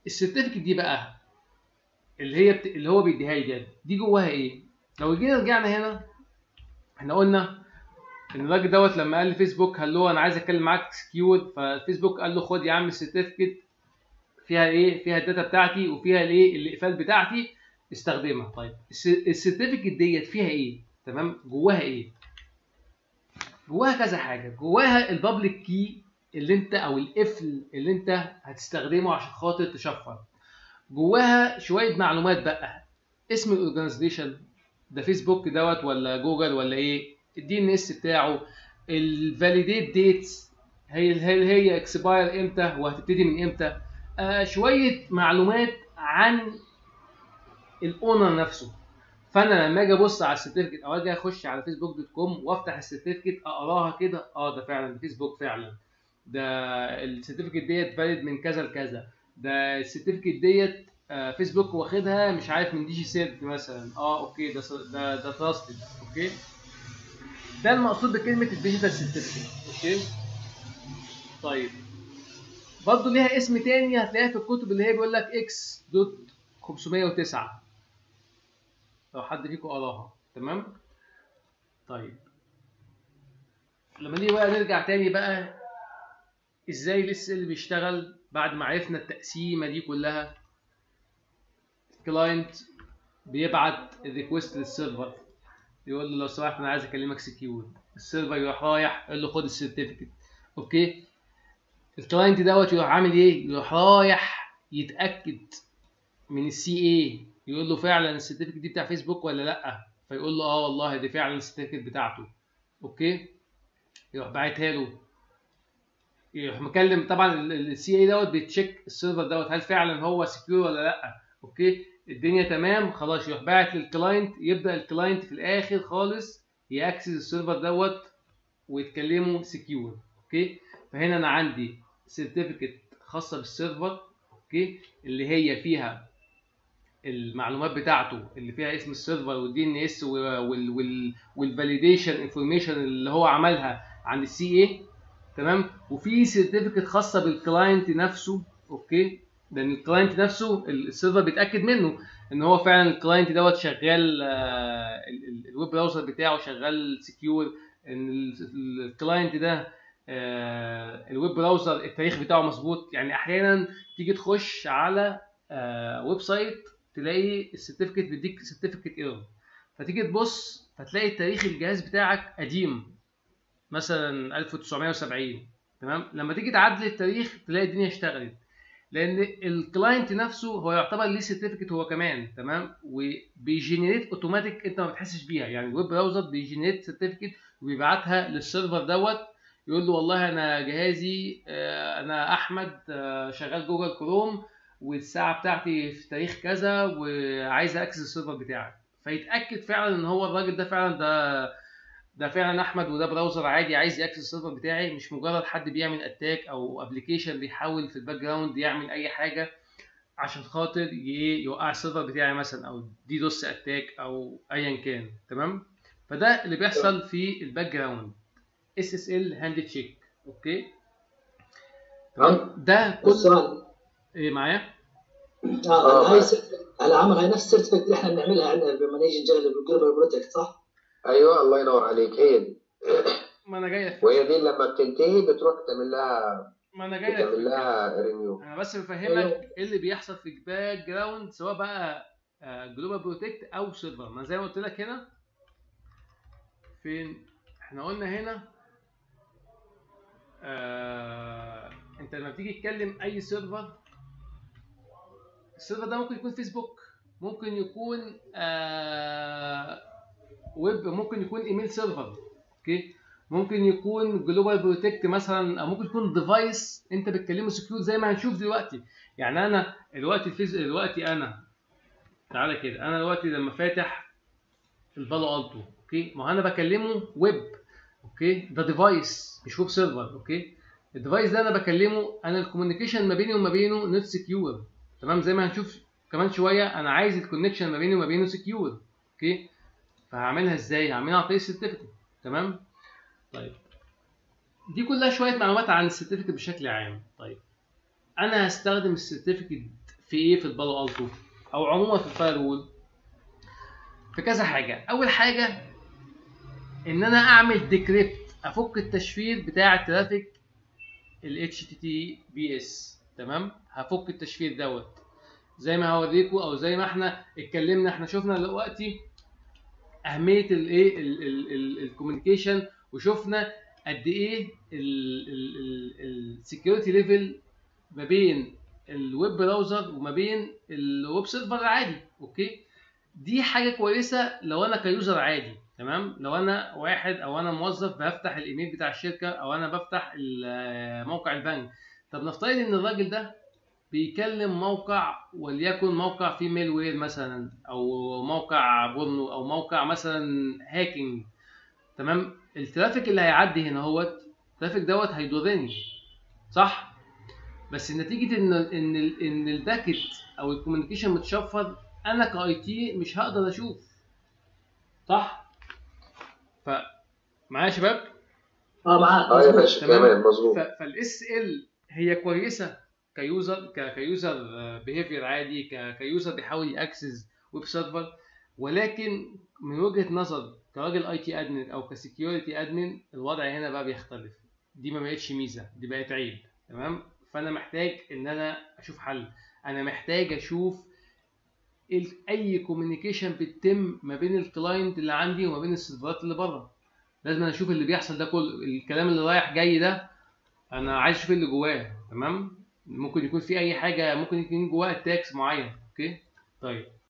السيرتيفيكت دي بقى اللي هي بت... اللي هو بيديها لي دي دي جواها ايه لو جينا رجعنا هنا احنا قلنا ان الراجل دوت لما قال لفيسبوك هلو انا عايز اتكلم معاك سكيورد فالفيسبوك قال له خد يا عم السيرتيفيكت فيها ايه فيها الداتا بتاعتي وفيها الايه الاقفال بتاعتي استخدمها طيب السيرتيفيكت ديت فيها ايه تمام جواها ايه جواها كذا حاجه جواها البابليك كي اللي انت او القفل اللي انت هتستخدمه عشان خاطر تشفر جواها شويه معلومات بقى اسم الاورجانيزيشن ده فيسبوك دوت ولا جوجل ولا ايه الدي ان اس بتاعه الفاليديت ديتس هي هي هي اكسباير امتى وهتبتدي من امتى آه شويه معلومات عن الاونر نفسه فانا لما اجي ابص على السيرتيفيكت او اجي اخش على فيسبوك دوت كوم وافتح السيرتيفيكت اقراها كده اه ده فعلا فيسبوك فعلا ده السيرتيفيكت ديت فاليد من كذا لكذا ده السيرتيفيكت ديت آه فيسبوك واخدها مش عارف من دي جي سيرت مثلا اه اوكي ده ده ده تراستد اوكي ده المقصود بكلمه الديجيتال سيرتيفيكت اوكي طيب برضه ليها اسم تاني هتلاقيها في الكتب اللي هي بيقول لك اكس دوت 509 لو حد فيكم قراها تمام طيب لما نيجي بقى نرجع تاني بقى ازاي الاس ال بيشتغل بعد ما عرفنا التقسيمه دي كلها الكلاينت بيبعت الريكوست للسيرفر يقول له لو سمحت انا عايز اكلمك سكيور السيرفر يروح رايح يقول له خد السيرتيفيكت اوكي الكلاينت دوت يروح عامل ايه يروح رايح يتاكد من السي اي يقول له فعلا السيرتيفيكت دي بتاع فيسبوك ولا لا فيقول له اه والله دي فعلا السيرتيفيكت بتاعته اوكي يروح باعتها له يروح مكلم طبعا السي اي دوت بيتشيك السيرفر دوت هل فعلا هو سكيور ولا لا اوكي الدنيا تمام خلاص يروح باعت للكلاينت يبدا الكلاينت في الاخر خالص ياكسس السيرفر دوت ويتكلموا سكيور اوكي فهنا انا عندي سيرتيفيكت خاصه بالسيرفر اوكي اللي هي فيها المعلومات بتاعته اللي فيها اسم السيرفر والدي ان اس والفاليديشن انفورميشن اللي هو عملها عند السي اي تمام وفي سيرتيفيكت خاصه بالكلاينت نفسه اوكي لان الكلاينت نفسه السيرفر بيتاكد منه ان هو فعلا الكلاينت دوت شغال الويب براوزر بتاعه شغال سكيور ان الكلاينت ده الويب براوزر التاريخ بتاعه مظبوط يعني احيانا تيجي تخش على ويب سايت تلاقي السيرتيفيكت بيديك سيرتيفيكت ايرور فتيجي تبص فتلاقي تاريخ الجهاز بتاعك قديم مثلا 1970 تمام لما تيجي تعدل التاريخ تلاقي الدنيا اشتغلت لان الكلاينت نفسه هو يعتبر ليه سيرتيفيكت هو كمان تمام وبيجنريت اوتوماتيك انت ما بتحسش بيها يعني الويب براوزر بيجنريت سيرتيفيكت وبيبعتها للسيرفر دوت يقول له والله انا جهازي انا احمد شغال جوجل كروم والساعه بتاعتي في تاريخ كذا وعايز اكسس السيرفر بتاعك فيتاكد فعلا ان هو الراجل ده فعلا ده ده فعلا احمد وده براوزر عادي عايز ياكسس السيرفر بتاعي مش مجرد حد بيعمل اتاك او ابلكيشن بيحاول في الباك جراوند يعمل اي حاجه عشان خاطر يوقع السيرفر بتاعي مثلا او دي دوس اتاك او ايا كان تمام فده اللي بيحصل في الباك جراوند اس اس ال هاند تشيك اوكي تمام ده كل ايه معايا؟ اه هاي على عمل هاي نفس السيرتيفيكت اللي احنا بنعملها عندنا لما نيجي نجرب الجلوبال بروجكت صح؟ ايوه الله ينور عليك هي دي ما انا جاي وهي دي لما بتنتهي بتروح تعمل لها ما انا جاي بتعمل لها رينيو انا بس بفهمك ايه اللي بيحصل في الباك جراوند سواء بقى جلوبال بروتكت او سيرفر ما زي ما قلت لك هنا فين احنا قلنا هنا آه انت لما بتيجي تكلم اي سيرفر السيرفر ده ممكن يكون فيسبوك ممكن يكون آه ويب ممكن يكون ايميل سيرفر اوكي ممكن يكون جلوبال بروتكت مثلا او ممكن يكون ديفايس انت بتكلمه سكيور زي ما هنشوف دلوقتي يعني انا دلوقتي الفيز دلوقتي انا تعالى كده انا دلوقتي لما فاتح الفالو التو اوكي ما انا بكلمه ويب اوكي ده ديفايس مش ويب سيرفر اوكي الديفايس ده انا بكلمه انا الكوميونيكيشن ما بيني وما بينه نوت سكيور تمام زي ما هنشوف كمان شويه انا عايز الكونكشن ما بيني وما بينه سكيور اوكي فهعملها ازاي هعملها عن طريق السيرتيفيكت تمام طيب دي كلها شويه معلومات عن السيرتيفيكت بشكل عام طيب انا هستخدم السيرتيفيكت في ايه في البالو التو او عموما في الفاير وول في كذا حاجه اول حاجه ان انا اعمل ديكريبت افك التشفير بتاع الترافيك ال HTTPS تمام هفك التشفير دوت زي ما هوريكم او زي ما احنا اتكلمنا احنا شفنا دلوقتي اهميه الايه الكوميونيكيشن وشفنا قد ايه السكيورتي ليفل ما بين الويب براوزر وما بين الويب سيرفر العادي اوكي دي حاجه كويسه لو انا كيوزر عادي تمام لو انا واحد او انا موظف بفتح الايميل بتاع الشركه او انا بفتح ال- موقع البنك طب نفترض ان الراجل ده بيكلم موقع وليكن موقع فيه ميل وير مثلا او موقع بورنو او موقع مثلا هاكينج تمام الترافيك اللي هيعدي هنا هوت الترافيك دوت هيضرني صح بس نتيجه ان ان ال- ان الباكت او الكوميونيكيشن متشفر انا كاي تي مش هقدر اشوف صح ف معايا يا شباب اه معاك اه يا مظبوط. باشا تمام. تمام مظبوط فالاس ال هي كويسه كيوزر ك- كيوزر بيهيفير عادي ك- كيوزر بيحاول ياكسس ويب سيرفر ولكن من وجهه نظر كراجل اي تي ادمن او كسكيورتي ادمن الوضع هنا بقى بيختلف دي ما بقتش ميزه دي بقت عيب تمام فانا محتاج ان انا اشوف حل انا محتاج اشوف ال- اي كوميونيكيشن بتتم ما بين الكلاينت اللي عندي وما بين السيرفرات اللي بره لازم أنا اشوف اللي بيحصل ده كله الكلام اللي رايح جاي ده انا عايز اشوف اللي جواه تمام ممكن يكون في اي حاجه ممكن يكون جواه اتاكس معين اوكي طيب